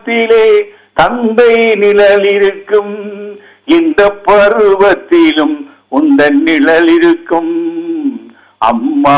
பருவத்திலே தந்தை நிழல் இருக்கும் இந்த பருவத்திலும் உந்தன் நிழல் இருக்கும் அம்மா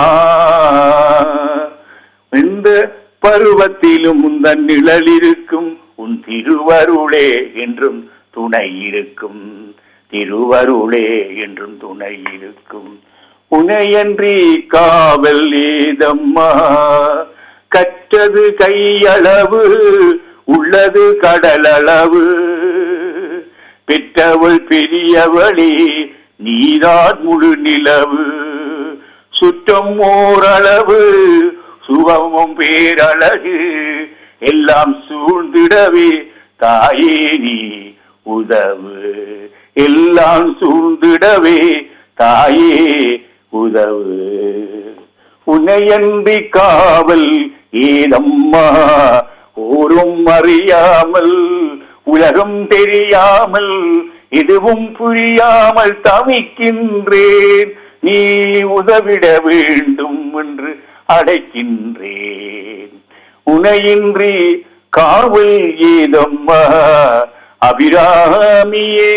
இந்த பருவத்திலும் உந்தன் நிழல் இருக்கும் உன் திருவருளே என்றும் துணை இருக்கும் திருவருளே என்றும் துணை இருக்கும் உனையன்றி காவல் ஏதம்மா கற்றது கையளவு உள்ளது கடலளவு பெற்றவள் பெரியவளே நீதான் முழு நிலவு சுற்றம் ஓரளவு சுகமும் பேரழகு எல்லாம் சூழ்ந்திடவே தாயே நீ உதவு எல்லாம் சூழ்ந்திடவே தாயே உதவு உனையன்றி காவல் ஏதம்மா ஓரும் அறியாமல் உலகம் தெரியாமல் எதுவும் புரியாமல் தவிக்கின்றேன் நீ உதவிட வேண்டும் என்று அடைக்கின்றேன் உனையின்றி காவல் ஏதம்மா அபிராமியே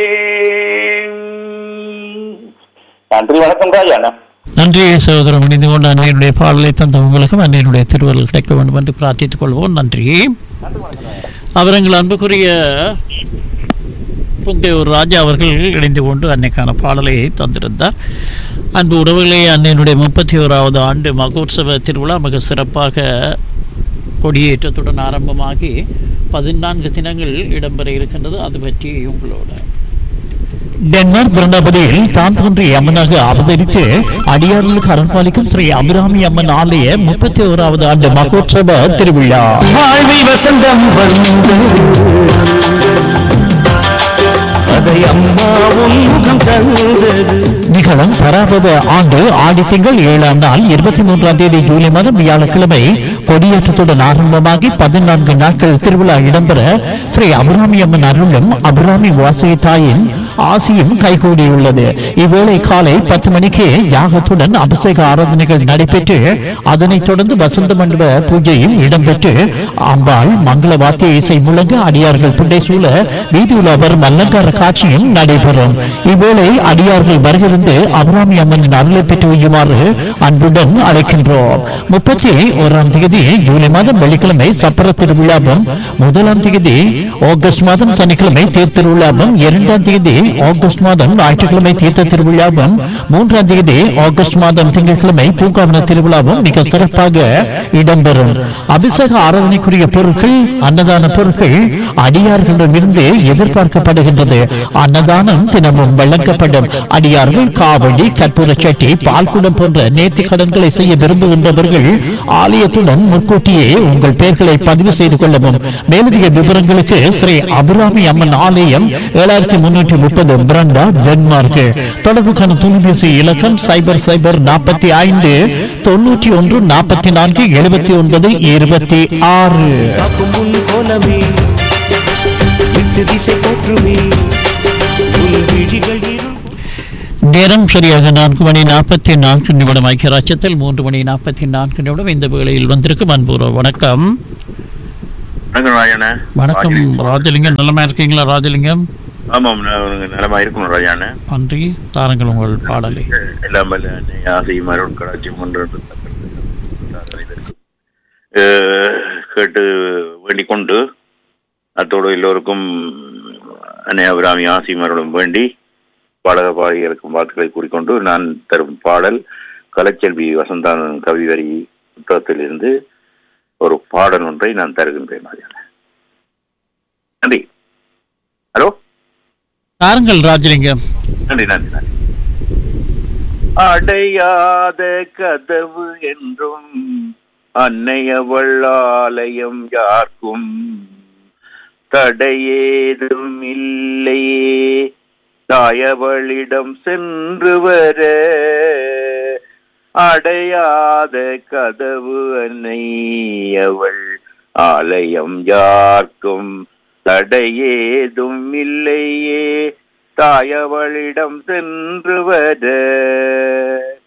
நன்றி வணக்கம் ராஜாண்ணா நன்றி சகோதரம் இணைந்து கொண்டு அன்னையினுடைய பாடலை தந்த உங்களுக்கும் அன்னையினுடைய திருவருள் கிடைக்க வேண்டும் என்று பிரார்த்தித்துக் கொள்வோம் நன்றி அவர் எங்கள் அன்புக்குரிய பொங்கையூர் ராஜா அவர்கள் இணைந்து கொண்டு அன்னைக்கான பாடலை தந்திருந்தார் அன்பு உறவுகளே அன்னையினுடைய முப்பத்தி ஓராவது ஆண்டு மகோத்சவ திருவிழா மிக சிறப்பாக கொடியேற்றத்துடன் ஆரம்பமாகி பதினான்கு தினங்கள் இடம்பெற இருக்கின்றது அது பற்றி உங்களோட டென்மார்க் பிருந்தாபதியில் தான் தோன்றிய அம்மனாக அவதரித்து அடியார்களுக்கு அரண்பாலிக்கும் ஸ்ரீ அபிராமி அம்மன் ஆலய முப்பத்தி ஓராவது ஆண்டு மகோற்சவ திருவிழா வாழ்வில் வசந்தம் வந்து அதை அம்மாவும் முகம் தந்தது நிகழும் பராபவ ஆண்டு ஆடி திங்கள் ஏழாம் நாள் இருபத்தி மூன்றாம் தேதி ஜூலை மாதம் வியாழக்கிழமை கொடியேற்றத்துடன் ஆரம்பமாகி பதினான்கு நாட்கள் திருவிழா இடம்பெற ஸ்ரீ அபிராமி அம்மன் அருளும் அபிராமி வாசகி தாயின் ஆசியும் கைகூடியுள்ளது இவ்வேளை காலை பத்து மணிக்கு யாகத்துடன் அபிஷேக ஆராதனைகள் நடைபெற்று அதனைத் தொடர்ந்து வசந்த மண்டப பூஜையும் இடம்பெற்று அம்பாள் மங்கள வாத்திய இசை முழங்க அடியார்கள் புண்டை சூழ வீதி உலா வரும் அலங்கார காட்சியும் நடைபெறும் இவ்வேளை அடியார்கள் வருகிருந்து அபிராமி அம்மனின் அருளை பெற்று வையுமாறு அன்புடன் அழைக்கின்றோம் முப்பத்தி ஓராம் தேதி ஜூலை மாதம் வெள்ளிக்கிழமை சப்பர திருவிழாவும் முதலாம் தேதி ஆகஸ்ட் மாதம் சனிக்கிழமை தேர் திருவிழாவும் இரண்டாம் தேதி ஆகஸ்ட் மாதம் ஞாயிற்றுக்கிழமை தீர்த்த திருவிழாவும் மூன்றாம் தேதி ஆகஸ்ட் மாதம் திங்கட்கிழமை பூங்காவன திருவிழாவும் மிக சிறப்பாக இடம்பெறும் அபிஷேக ஆராதனைக்குரிய பொருட்கள் அன்னதான பொருட்கள் அடியார்களிடமிருந்து எதிர்பார்க்கப்படுகின்றது அன்னதானம் தினமும் வழங்கப்படும் அடியார்கள் காவடி கற்பூர சட்டி பால்குடம் போன்ற நேர்த்தி கடன்களை செய்ய விரும்புகின்றவர்கள் ஆலயத்துடன் முன்கூட்டியே உங்கள் பெயர்களை பதிவு செய்து கொள்ளவும் மேலதிக விவரங்களுக்கு ஸ்ரீ அபிராமி அம்மன் ஆலயம் ஏழாயிரத்தி முன்னூற்றி முப்பது பிரண்டா டென்மார்க் தொடர்புக்கான தொலைபேசி இலக்கம் சைபர் சைபர் நாற்பத்தி ஐந்து தொண்ணூற்றி ஒன்று நாற்பத்தி நான்கு எழுபத்தி ஒன்பது இருபத்தி ஆறு காக்கும் உன் கோலமே விட்டு திசை போற்றுமே உன் விழிகள் இருள் நேரம் சரியாக நான்கு மணி நாற்பத்தி நான்கு நிமிடம் ஐக்கிய ராஜ்யத்தில் மூன்று மணி நாற்பத்தி நான்கு நிமிடம் இந்த வேளையில் வந்திருக்கும் அன்புறவு வணக்கம் வணக்கம் ராஜாண்ணா வணக்கம் ராஜலிங்கம் நல்லமா இருக்கீங்களா ராஜலிங்கம் ஆமாம் நான் நலமா இருக்கணும் ராஜாண்ணா நன்றி தாருங்கள் உங்கள் பாடலை எல்லாம் வல்ல அன்னை ஆசையும் அருள் கடாட்சியும் ஒன்று அஹ், கேட்டு வேண்டிக் கொண்டு அத்தோடு எல்லோருக்கும் அன்னை அபிராமி ஆசையும் அருளும் வேண்டி பாடக பாடகர்களுக்கும் வாழ்த்துக்களை கூறிக்கொண்டு நான் தரும் பாடல் கலைச்செல்வி வசந்தானன் கவி வரி புத்தகத்திலிருந்து ஒரு பாடல் ஒன்றை நான் தருகின்றேன் ராஜாண்ணா நன்றி ஹலோ தாருங்கள் ராஜலிங்கம் நன்றி நன்றி நன்றி அடையாத கதவு என்றும் அன்னையவள் ஆலயம் யார்க்கும் தடையேதும் இல்லையே தாயவளிடம் சென்று வர அடையாத கதவு அன்னையவள் ஆலயம் யார்க்கும் தடையேதும் இல்லையே தாயவளிடம் சென்று வர